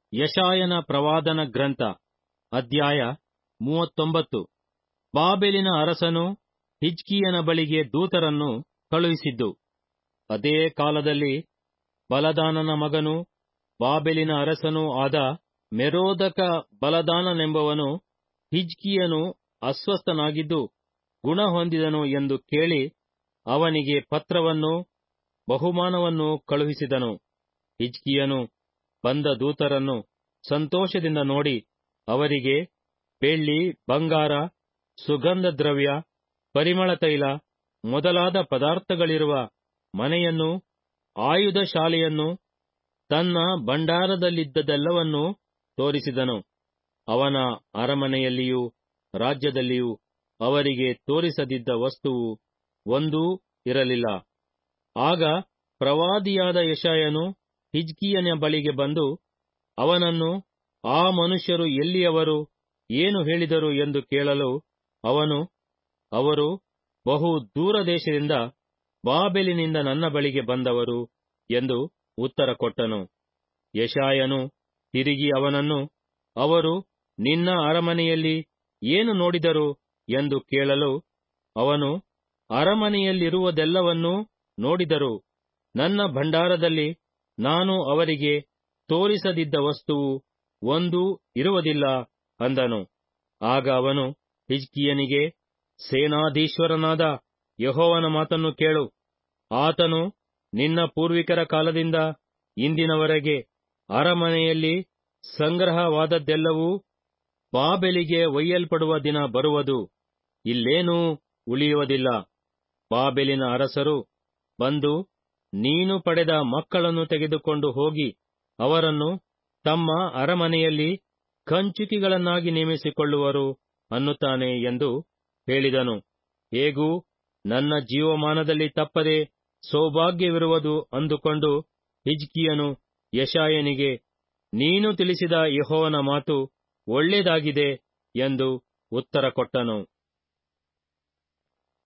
ಯಶಾಯನ ಪ್ರವಾದನ ಗ್ರಂಥ ಅಧ್ಯಾಯ ಮೂವತ್ತೊಂಬತ್ತು ಬಾಬೆಲಿನ ಅರಸನು ಹಿಜ್ಕೀಯನ ಬಳಿಗೆ ದೂತರನ್ನು ಕಳುಹಿಸಿದ್ದು ಅದೇ ಕಾಲದಲ್ಲಿ ಬಲದಾನನ ಮಗನು ಬಾಬೆಲಿನ ಅರಸನೂ ಆದ ಮೆರೋದಕ ಬಲದಾನನೆಂಬವನು ಹಿಜ್ಕೀಯನು ಅಸ್ವಸ್ಥನಾಗಿದ್ದು ಗುಣ ಹೊಂದಿದನು ಎಂದು ಕೇಳಿ ಅವನಿಗೆ ಪತ್ರವನ್ನೂ ಬಹುಮಾನವನ್ನೂ ಕಳುಹಿಸಿದನು ಹಿಜ್ಕೀಯನು ಬಂದ ದೂತರನ್ನು ಸಂತೋಷದಿಂದ ನೋಡಿ ಅವರಿಗೆ ಬೆಳ್ಳಿ ಬಂಗಾರ ಸುಗಂಧ ದ್ರವ್ಯ ಪರಿಮಳ ತೈಲ ಮೊದಲಾದ ಪದಾರ್ಥಗಳಿರುವ ಮನೆಯನ್ನೂ ಆಯುಧ ಶಾಲೆಯನ್ನೂ ತನ್ನ ಭಂಡಾರದಲ್ಲಿದ್ದದೆಲ್ಲವನ್ನೂ ತೋರಿಸಿದನು ಅವನ ಅರಮನೆಯಲ್ಲಿಯೂ ರಾಜ್ಯದಲ್ಲಿಯೂ ಅವರಿಗೆ ತೋರಿಸದಿದ್ದ ವಸ್ತುವು ಒಂದೂ ಇರಲಿಲ್ಲ ಆಗ ಪ್ರವಾದಿಯಾದ ಯಶಾಯನು ಹಿಜ್ಕೀಯನ ಬಳಿಗೆ ಬಂದು ಅವನನ್ನು ಆ ಮನುಷ್ಯರು ಎಲ್ಲಿಯವರು ಏನು ಹೇಳಿದರು ಎಂದು ಕೇಳಲು ಅವನು ಅವರು ಬಹು ದೂರ ದೇಶದಿಂದ ಬಾಬೆಲಿನಿಂದ ನನ್ನ ಬಳಿಗೆ ಬಂದವರು ಎಂದು ಉತ್ತರ ಕೊಟ್ಟನು ಯಶಾಯನು ತಿರುಗಿ ಅವನನ್ನು ಅವರು ನಿನ್ನ ಅರಮನೆಯಲ್ಲಿ ಏನು ನೋಡಿದರು ಎಂದು ಕೇಳಲು ಅವನು ಅರಮನೆಯಲ್ಲಿರುವುದೆಲ್ಲವನ್ನೂ ನೋಡಿದರು ನನ್ನ ಭಂಡಾರದಲ್ಲಿ ನಾನು ಅವರಿಗೆ ತೋರಿಸದಿದ್ದ ವಸ್ತುವು ಒಂದೂ ಇರುವುದಿಲ್ಲ ಅಂದನು ಆಗ ಅವನು ಹಿಜ್ಕೀಯನಿಗೆ ಸೇನಾಧೀಶ್ವರನಾದ ಯಹೋವನ ಮಾತನ್ನು ಕೇಳು ಆತನು ನಿನ್ನ ಪೂರ್ವಿಕರ ಕಾಲದಿಂದ ಇಂದಿನವರೆಗೆ ಅರಮನೆಯಲ್ಲಿ ಸಂಗ್ರಹವಾದದ್ದೆಲ್ಲವೂ ಬಾಬೆಲಿಗೆ ಒಯ್ಯಲ್ಪಡುವ ದಿನ ಬರುವುದು ಇಲ್ಲೇನೂ ಉಳಿಯುವುದಿಲ್ಲ ಬಾಬೆಲಿನ ಅರಸರು ಬಂದು ನೀನು ಪಡೆದ ಮಕ್ಕಳನ್ನು ತೆಗೆದುಕೊಂಡು ಹೋಗಿ ಅವರನ್ನು ತಮ್ಮ ಅರಮನೆಯಲ್ಲಿ ಕಂಚುಕಿಗಳನ್ನಾಗಿ ನೇಮಿಸಿಕೊಳ್ಳುವರು ಅನ್ನುತ್ತಾನೆ ಎಂದು ಹೇಳಿದನು ಹೇಗೂ ನನ್ನ ಜೀವಮಾನದಲ್ಲಿ ತಪ್ಪದೆ ಸೌಭಾಗ್ಯವಿರುವುದು ಅಂದುಕೊಂಡು ಹಿಜ್ಕಿಯನು ಯಶಾಯನಿಗೆ ನೀನು ತಿಳಿಸಿದ ಯಹೋವನ ಮಾತು ಒಳ್ಳೆಯದಾಗಿದೆ ಎಂದು ಉತ್ತರ ಕೊಟ್ಟನು